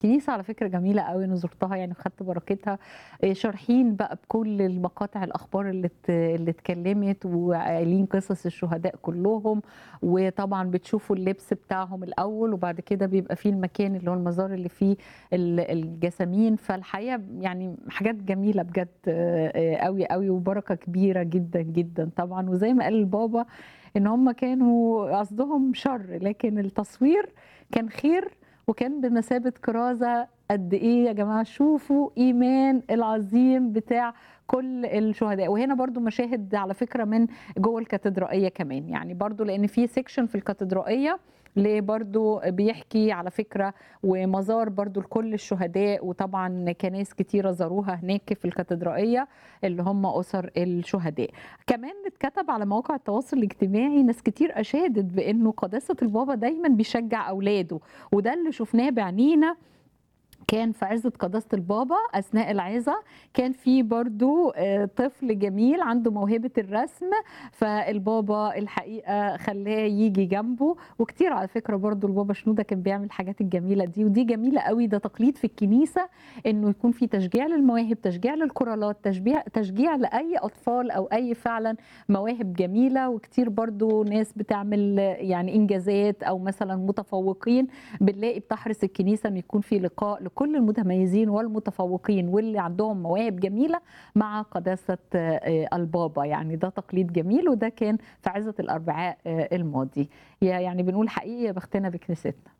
كنيسة على فكرة جميلة أوي أنا زُرتها يعني وخدت بركتها، آآ شارحين بقى بكل المقاطع الأخبار اللي ات اللي اتكلمت وقايلين قصص الشهداء كلّهم، وطبعًا بتشوفوا اللبس بتاعهم الأول وبعد كده بيبقى في المكان اللي هو المزار اللي فيه ال الجثامين، فالحقيقة يعني حاجات جميلة بجد آآ أوي، أوي وبركة كبيرة جدًا، جدًا طبعًا، وزي ما قال البابا إن هم كانوا قصدهم شر، لكن التصوير كان خير وكان بمثابة كرازة قد إيه يا جماعة شوفوا إيمان العظيم بتاع كل الشهداء، وهنا برضه مشاهد على فكرة من جوّه الكاتدرائية كمان، يعني برضه لإن في section في الكاتدرائية ل برضه بيحكي على فكرة ومزار برضه لكل الشهداء، وطبعًا كنايس كتيرة زاروها هناك في الكاتدرائية اللي هم أُسر الشهداء. كمان اتكتب على مواقع التواصل الاجتماعي ناس كتير أشادت بإنه قداسة البابا دايمًا بيشجع أولاده، وده اللي شُفناه بعينينا كان في عِزة قداسة البابا أثناء العِظة، كان في برضه آآ طفل جميل عنده موهبة الرسم، فالبابا الحقيقة خلّاه ييجي جنبه، وكتير على فكرة برضه البابا شنودة كان بيعمل الحاجات الجميلة دي، ودي جميلة أوي ده تقليد في الكنيسة إنه يكون في تشجيع للمواهب، تشجيع للكورالات، تشبيع تشجيع لأي أطفال أو أي فعلًا مواهب جميلة، وكتير برضه ناس بتعمل يعني إنجازات أو مثلًا متفوقين، بنلاقي بتحرص الكنيسة إن يكون في لقاء لكل المتميزين والمتفوقين واللي عندهم مواهب جميلة مع قداسة آآ البابا، يعني ده تقليد جميل وده كان في عِظة الأربعاء آآ الماضي. ي يعني بنقول حقيقي يا بختنا بكنيستنا.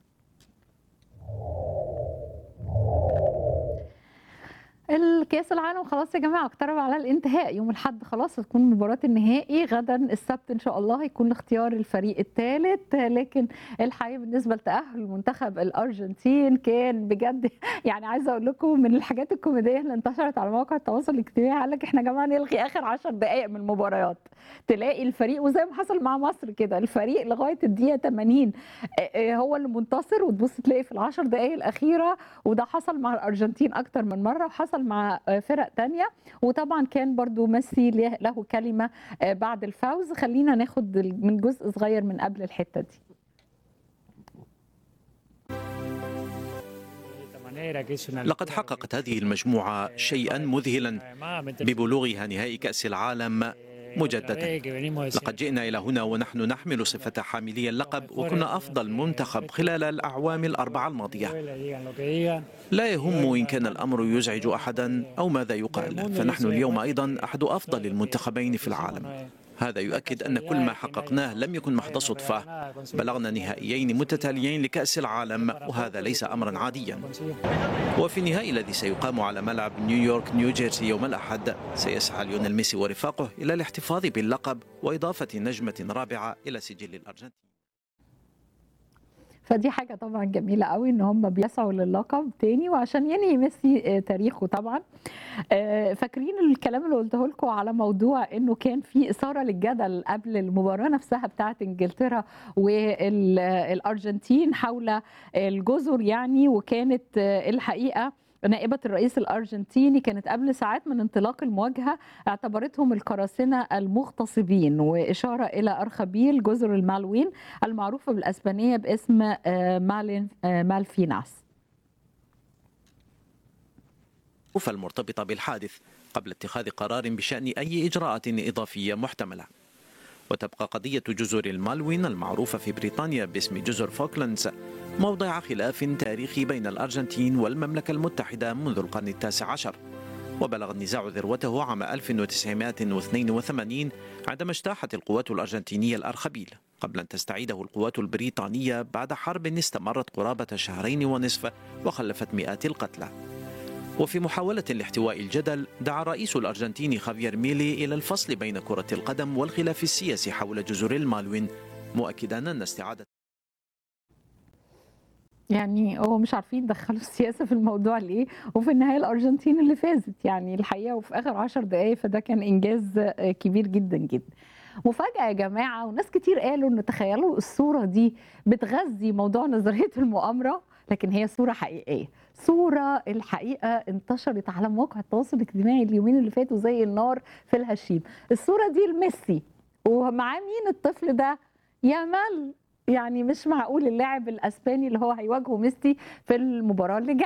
الكاس العالم خلاص يا جماعة اقترب على الانتهاء، يوم الأحد خلاص هتكون مباراة النهائي، غدًا السبت إن شاء الله هيكون اختيار الفريق التالت، لكن الحقيقة بالنسبة لتأهُّل منتخب الأرجنتين كان بجد يعني عايزة أقول لكم من الحاجات الكوميدية اللي انتشرت على مواقع التواصل الاجتماعي قال لك إحنا يا جماعة نلغي آخر 10 دقايق من المباريات، تلاقي الفريق وزي ما حصل مع مصر كده، الفريق لغاية الدقيقة 80 آآ هو اللي منتصر وتبُص تلاقي في ال10 دقايق الأخيرة وده حصل مع الأرجنتين أكتر من مرّة وحصل مع فرق تانية، وطبعًا كان برضه ميسي له له كلمة آآ بعد الفوز، خلّينا ناخد ال من جزء صغير من قبل الحتة دي. لقد حققت هذه المجموعة شيئًا مذهلًا ببلوغها نهائي كأس العالم مجددًا. لقد جئنا إلى هنا ونحن نحمل صفة حاملي اللقب وكنا أفضل منتخب خلال الأعوام الأربعة الماضية. لا يهم إن كان الأمر يزعج أحدًا أو ماذا يقال، فنحن اليوم أيضًا أحد أفضل المنتخبين في العالم. هذا يؤكد أن كل ما حققناه لم يكن محض صدفة، بلغنا نهائيين متتاليين لكأس العالم وهذا ليس أمرًا عاديًا. وفي النهائي الذي سيقام على ملعب نيويورك نيوجيرسي يوم الأحد، سيسعى ليونيل ميسي ورفاقه إلى الاحتفاظ باللقب وإضافة نجمة رابعة إلى سجل الأرجنتين. فدي حاجة طبعًا جميلة أوي إن هم بيسعوا للقب تاني وعشان ينهي ميسي تاريخه طبعًا. آآ فاكرين الكلام اللي قُلته لكم على موضوع إنه كان في إثارة للجدل قبل المباراة نفسها بتاعة إنجلترا وال الأرجنتين حول الجزر يعني، وكانت الحقيقة نائبة الرئيس الأرجنتيني كانت قبل ساعات من انطلاق المواجهة اعتبرتهم القراصنة المغتصبين، وإشارة إلى أرخبيل جزر المالوين المعروفة بالأسبانية باسم آآ مالين آآ مالفيناس. المرتبطة بالحادث قبل اتخاذ قرار بشأن أي إجراءات إضافية محتملة. وتبقى قضية جزر المالوين المعروفة في بريطانيا باسم جزر فوكلاندز موضع خلاف تاريخي بين الأرجنتين والمملكة المتحدة منذ القرن التاسع عشر. وبلغ النزاع ذروته عام 1982 عندما اجتاحت القوات الأرجنتينية الأرخبيل قبل أن تستعيده القوات البريطانية بعد حرب استمرت قرابة شهرين ونصف وخلفت مئات القتلى. وفي محاولة لاحتواء الجدل دعا الرئيس الأرجنتيني خافير ميلي إلى الفصل بين كرة القدم والخلاف السياسي حول جزر المالوين مؤكدا أن استعادة يعني هو مش عارفين يدخّلوا السياسة في الموضوع ليه، وفي النهاية الأرجنتين اللي فازت يعني الحقيقة وفي آخر 10 دقايق، فده كان إنجاز كبير جدًا، جدًا. مفاجأة يا جماعة وناس كتير قالوا إن تخيلوا الصورة دي بتغذي موضوع نظرية المؤامرة، لكن هي صورة حقيقية، صورة الحقيقة انتشرت على مواقع التواصل الاجتماعي اليومين اللي فاتوا زي النار في الهشيم. الصورة دي لميسي ومعاه مين الطفل ده؟ يامال يعني مش معقول اللاعب الاسباني اللي هو هيواجهه ميسي في المباراه اللي جايه